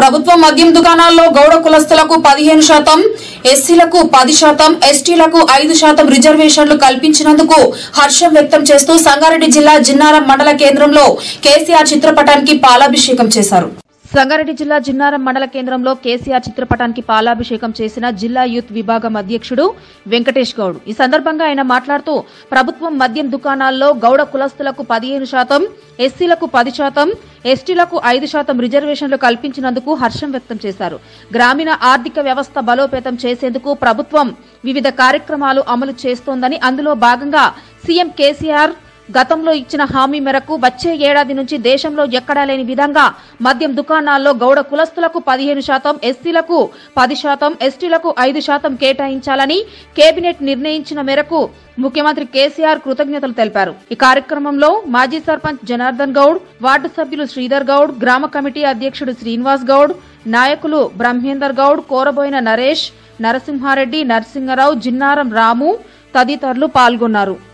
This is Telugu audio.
ప్రభుత్వ మద్యం దుకాణాల్లో గౌడ కులస్తులకు పదిహేను శాతం ఎస్సీలకు పది శాతం ఎస్టీలకు ఐదు శాతం రిజర్వేషన్లు కల్పించినందుకు హర్షం వ్యక్తం చేస్తూ సంగారెడ్డి జిల్లా జిన్నారం మండల కేంద్రంలో కేసీఆర్ చిత్రపటానికి పాలాభిషేకం చేశారు సంగారెడ్డి జిల్లా జిన్నారం మండల కేంద్రంలో కేసీఆర్ చిత్రపటానికి పాలాభిషేకం చేసిన జిల్లా యూత్ విభాగం అధ్యక్షుడు వెంకటేష్ గౌడ్ ఈ సందర్భంగా ఆయన మాట్లాడుతూ ప్రభుత్వం మద్యం దుకాణాల్లో గౌడ కులస్తులకు పదిహేను శాతం ఎస్సీలకు పది శాతం ఎస్టీలకు ఐదు శాతం రిజర్వేషన్లు కల్పించినందుకు హర్షం వ్యక్తం చేశారు గ్రామీణ ఆర్థిక వ్యవస్థ బలోపేతం చేసేందుకు ప్రభుత్వం వివిధ కార్యక్రమాలు అమలు చేస్తోందని అందులో భాగంగా సీఎం కేసీఆర్ గతంలో ఇచ్చిన హామీ మేరకు వచ్చే ఏడాది నుంచి దేశంలో ఎక్కడా లేని విధంగా మద్యం దుకాణాల్లో గౌడ కులస్తులకు పదిహేను శాతం ఎస్సీలకు పది శాతం ఎస్టీలకు ఐదు శాతం కేటాయించాలని కేబినెట్ నిర్ణయించిన మేరకు ముఖ్యమంత్రి కేసీఆర్ కృతజ్ఞతలు తెలిపారు ఈ కార్యక్రమంలో మాజీ సర్పంచ్ జనార్దన్ గౌడ్ వార్డు సభ్యులు శ్రీధర్ గౌడ్ గ్రామ కమిటీ అధ్యక్షుడు శ్రీనివాస్ గౌడ్ నాయకులు బ్రహ్మేందర్ గౌడ్ కోరబోయిన నరేష్ నరసింహారెడ్డి నరసింహరావు జిన్నారం రాము తదితరులు పాల్గొన్నారు